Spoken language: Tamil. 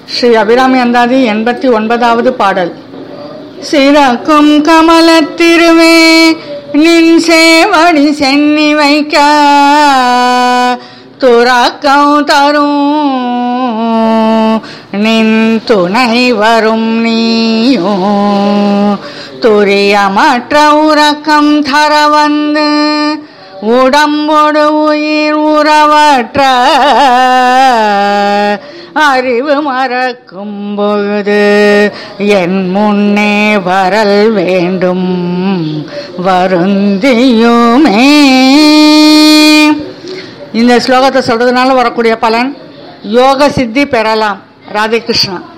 ஸ்ரீ அபிராமி அந்தாதி எண்பத்தி ஒன்பதாவது பாடல் சிறக்கும் கமலத்திருவே நின் சேவடி சென்னி வைக்க துறக்கம் தரும் நின் துணை வரும் நீயோ துரியமற்ற உறக்கம் தர வந்து உடம்போடு உயிர் உறவற்ற அறிவு மறக்கும் பொழுது என் முன்னே வரல் வேண்டும் வருந்தியுமே இந்த ஸ்லோகத்தை சொல்றதுனால வரக்கூடிய பலன் யோக சித்தி பெறலாம் ராதே கிருஷ்ணா